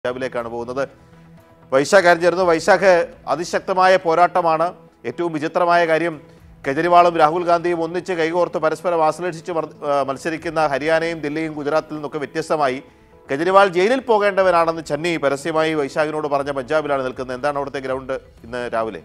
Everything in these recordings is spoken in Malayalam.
പഞ്ചാബിലേക്കാണ് പോകുന്നത് വൈശാഖ് കാര്യം ചേർന്നു വൈശാഖ് അതിശക്തമായ പോരാട്ടമാണ് ഏറ്റവും വിചിത്രമായ കാര്യം കെജ്രിവാളും രാഹുൽ ഗാന്ധിയും ഒന്നിച്ച് കൈകോർത്ത് പരസ്പരം ആശ്ലേഷിച്ച് മർ- ആ, മത്സരിക്കുന്ന ഹരിയാനയും ദില്ലിയും ഗുജറാത്തിൽ നിന്നൊക്കെ വ്യത്യസ്തമായി കെജ്രിവാൾ ജയിലിൽ പോകേണ്ടവനാണെന്ന് ചന്നി പരസ്യമായി വൈശാഖിനോട് പറഞ്ഞ പഞ്ചാബിലാണ് നിൽക്കുന്നത് എന്താണ് അവിടുത്തെ ഗ്രൗണ്ട് ഇന്ന് രാവിലെ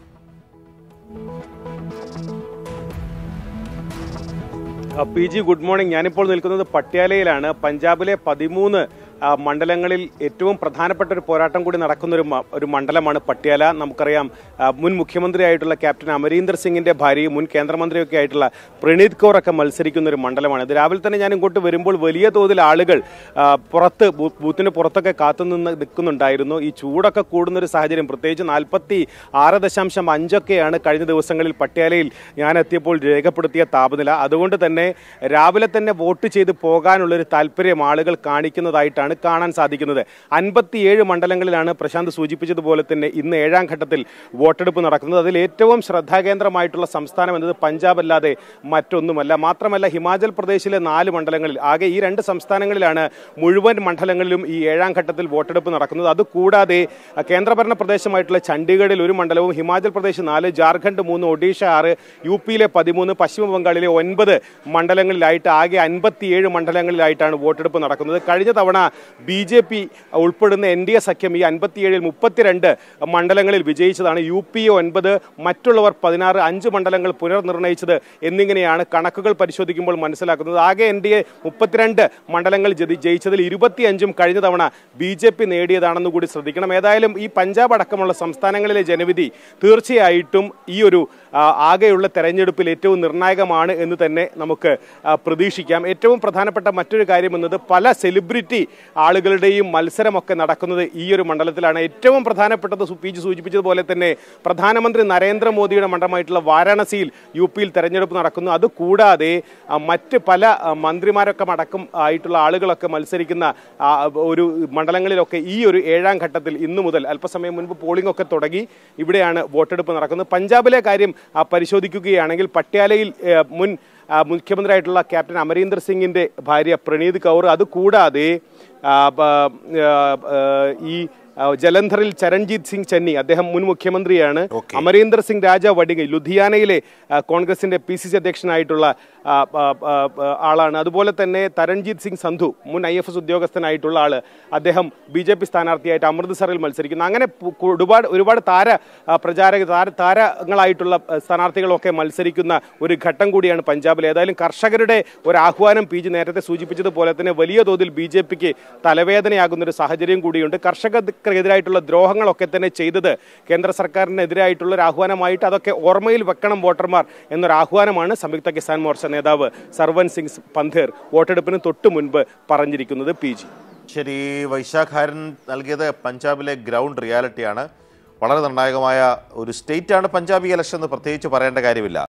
ആ, പി ജി ഗുഡ് മോർണിംഗ് ഞാനിപ്പോൾ നിൽക്കുന്നത് പട്യാലയിലാണ് പഞ്ചാബിലെ പതിമൂന്ന് ആ, മണ്ഡലങ്ങളിൽ ഏറ്റവും പ്രധാനപ്പെട്ട ഒരു പോരാട്ടം കൂടി നടക്കുന്ന ഒരു മ- ഒരു മണ്ഡലമാണ് പട്യാല നമുക്കറിയാം ആ, മുൻ മുഖ്യമന്ത്രിയായിട്ടുള്ള ക്യാപ്റ്റൻ അമരീന്ദർ സിംഗിന്റെ ഭാര്യയും മുൻ കേന്ദ്രമന്ത്രിയൊക്കെ ആയിട്ടുള്ള പ്രണീത് കൗർ ഒക്കെ മത്സരിക്കുന്ന ഒരു മണ്ഡലമാണ് ഇത് രാവിലെ തന്നെ ഞാൻ ഇങ്ങോട്ട് വരുമ്പോൾ വലിയ തോതിൽ ആളുകൾ ആ, പുറത്ത് ബൂ- ബൂത്തിന് പുറത്തൊക്കെ കാത്തുനിന്ന് നിൽക്കുന്നുണ്ടായിരുന്നു ഈ ചൂടൊക്കെ കൂടുന്ന ഒരു സാഹചര്യം പ്രത്യേകിച്ച് നാൽപ്പത്തി ആറ് ദശാംശം അഞ്ചൊക്കെയാണ് കഴിഞ്ഞ ദിവസങ്ങളിൽ പട്യാലയിൽ ഞാൻ എത്തിയപ്പോൾ രേഖപ്പെടുത്തിയ താപനില അതുകൊണ്ട് തന്നെ രാവിലെ തന്നെ വോട്ട് ചെയ്ത് പോകാനുള്ളൊരു താല്പര്യം ആളുകൾ കാണിക്കുന്നതായിട്ടാണ് കാണാൻ സാധിക്കുന്നത് അൻപത്തിയേഴ് മണ്ഡലങ്ങളിലാണ് പ്രശാന്ത് സൂചിപ്പിച്ചതുപോലെ തന്നെ ഇന്ന് ഏഴാം ഘട്ടത്തിൽ വോട്ടെടുപ്പ് നടക്കുന്നത് അതിൽ ഏറ്റവും ശ്രദ്ധാകേന്ദ്രമായിട്ടുള്ള സംസ്ഥാനം എന്നത് പഞ്ചാബ് അല്ലാതെ മറ്റൊന്നുമല്ല മാത്രമല്ല ഹിമാചൽ പ്രദേശിലെ നാല് മണ്ഡലങ്ങളിൽ ആകെ ഈ രണ്ട് സംസ്ഥാനങ്ങളിലാണ് മുഴുവൻ മണ്ഡലങ്ങളിലും ഈ ഏഴാം ഘട്ടത്തിൽ വോട്ടെടുപ്പ് നടക്കുന്നത് അതുകൂടാതെ അഹ്, കേന്ദ്രഭരണ പ്രദേശമായിട്ടുള്ള ചണ്ഡീഗഡിൽ ഒരു മണ്ഡലവും ഹിമാചൽ പ്രദേശ് നാല് ജാർഖണ്ഡ് മൂന്ന് ഒഡീഷ ആറ് യു പിയിലെ പതിമൂന്ന് പശ്ചിമ ബംഗാളിലെ ഒൻപത് മണ്ഡലങ്ങളിലായിട്ട് ആകെ അൻപത്തിയേഴ് മണ്ഡലങ്ങളിലായിട്ടാണ് വോട്ടെടുപ്പ് നടക്കുന്നത് കഴിഞ്ഞ തവണ ബി ജെ പി ഉൾപ്പെടുന്ന എൻ ഡി എ സഖ്യം ഈ അൻപത്തിയേഴിൽ മുപ്പത്തിരണ്ട് മണ്ഡലങ്ങളിൽ വിജയിച്ചതാണ് യു പി ഒൻപത് മറ്റുള്ളവർ പതിനാറ് അഞ്ച് മണ്ഡലങ്ങൾ പുനർനിർണയിച്ചത് എന്നിങ്ങനെയാണ് കണക്കുകൾ പരിശോധിക്കുമ്പോൾ മനസ്സിലാക്കുന്നത് ആകെ എൻ ഡി എ മുപ്പത്തിരണ്ട് മണ്ഡലങ്ങൾ ജതി- ജയിച്ചതിൽ ഇരുപത്തിയഞ്ചും കഴിഞ്ഞ തവണ ബി ജെ പി നേടിയതാണെന്ന് കൂടി ശ്രദ്ധിക്കണം ഏതായാലും ഈ പഞ്ചാബ് അടക്കമുള്ള സംസ്ഥാനങ്ങളിലെ ജനവിധി തീർച്ചയായിട്ടും ഈ ഒരു ആ, ആകെയുള്ള തെരഞ്ഞെടുപ്പിൽ ഏറ്റവും നിർണായകമാണ് എന്ന് തന്നെ നമുക്ക് ആ, പ്രതീക്ഷിക്കാം ഏറ്റവും പ്രധാനപ്പെട്ട മറ്റൊരു കാര്യം എന്നത് പല സെലിബ്രിറ്റി ആളുകളുടെയും മത്സരമൊക്കെ നടക്കുന്നത് ഈ ഒരു മണ്ഡലത്തിലാണ് ഏറ്റവും പ്രധാനപ്പെട്ടത് സു- പി ജി സൂചിപ്പിച്ചതുപോലെ തന്നെ പ്രധാനമന്ത്രി നരേന്ദ്രമോദിയുടെ മണ്ഡലമായിട്ടുള്ള വാരാണസിയിൽ യു പിയിൽ തെരഞ്ഞെടുപ്പ് നടക്കുന്നു അതുകൂടാതെ ആ, മറ്റ് പല ആ, മന്ത്രിമാരൊക്കെ അടക്കം ആയിട്ടുള്ള ആളുകളൊക്കെ മത്സരിക്കുന്ന ആ, ഒരു മണ്ഡലങ്ങളിലൊക്കെ ഈ ഒരു ഏഴാം ഘട്ടത്തിൽ ഇന്നു മുതൽ അല്പസമയം മുൻപ് പോളിംഗ് ഒക്കെ തുടങ്ങി ഇവിടെയാണ് വോട്ടെടുപ്പ് നടക്കുന്നത് പഞ്ചാബിലെ കാര്യം ആ, പരിശോധിക്കുകയാണെങ്കിൽ പട്യാലയിൽ ഏ, മുൻ ആ, മുഖ്യമന്ത്രിയായിട്ടുള്ള ക്യാപ്റ്റൻ അമരീന്ദർ സിംഗിന്റെ ഭാര്യ പ്രണീത് കൗർ അതുകൂടാതെ ആ, ബ- ആ, ആ, ഈ ആ, ജലന്ധറിൽ ചരൺജീത് സിംഗ് ചന്നി അദ്ദേഹം മുൻ മുഖ്യമന്ത്രിയാണ് Okay. അമരീന്ദർ സിംഗ് രാജ വടികൈ ലുധിയാനയിലെ ആ, കോൺഗ്രസിന്റെ പി സി സി അധ്യക്ഷനായിട്ടുള്ള ആ, ആ, ആ, ആ, ആളാണ് അതുപോലെ തന്നെ തരൺജീത് സിംഗ് സന്ധു മുൻ ഐ എഫ് എസ് ഉദ്യോഗസ്ഥനായിട്ടുള്ള ആള് അദ്ദേഹം ബി ജെ പി സ്ഥാനാർത്ഥിയായിട്ട് അമൃത്സറിൽ മത്സരിക്കുന്നു അങ്ങനെ പു- കു- ഒരുപാട് ഒരുപാട് താര ആ, പ്രചാരക താര താരങ്ങളായിട്ടുള്ള ആ, സ്ഥാനാർത്ഥികളൊക്കെ മത്സരിക്കുന്ന ഒരു ഘട്ടം കൂടിയാണ് പഞ്ചാബിൽ ഏതായാലും കർഷകരുടെ ഒരു ആഹ്വാനം പി ജി നേരത്തെ സൂചിപ്പിച്ചതുപോലെ തന്നെ വലിയ തോതിൽ ബി ജെ പിക്ക് തലവേദനയാകുന്ന ഒരു സാഹചര്യം കൂടിയുണ്ട് കർഷകർക്കെതിരായിട്ടുള്ള ദ്രോഹങ്ങളൊക്കെ തന്നെ ചെയ്തത് കേന്ദ്ര സർക്കാരിനെതിരായിട്ടുള്ള ഒരു ആഹ്വാനമായിട്ട് അതൊക്കെ ഓർമ്മയിൽ വെക്കണം വോട്ടർമാർ എന്നൊരു ആഹ്വാനമാണ് സംയുക്ത കിസാൻ മോർച്ച നേതാവ് സർവൻ സിംഗ് പന്ധേർ വോട്ടെടുപ്പിന് തൊട്ടു മുൻപ് പറഞ്ഞിരിക്കുന്നത് പി ജി ശരി വൈശാഖ് ഹാരൻ നൽകിയത് പഞ്ചാബിലെ ഗ്രൗണ്ട് റിയാലിറ്റിയാണ് വളരെ നിർണായകമായ ഒരു സ്റ്റേറ്റാണ് പഞ്ചാബി ഇലക്ഷൻ എന്ന് പ്രത്യേകിച്ച് പറയേണ്ട കാര്യമില്ല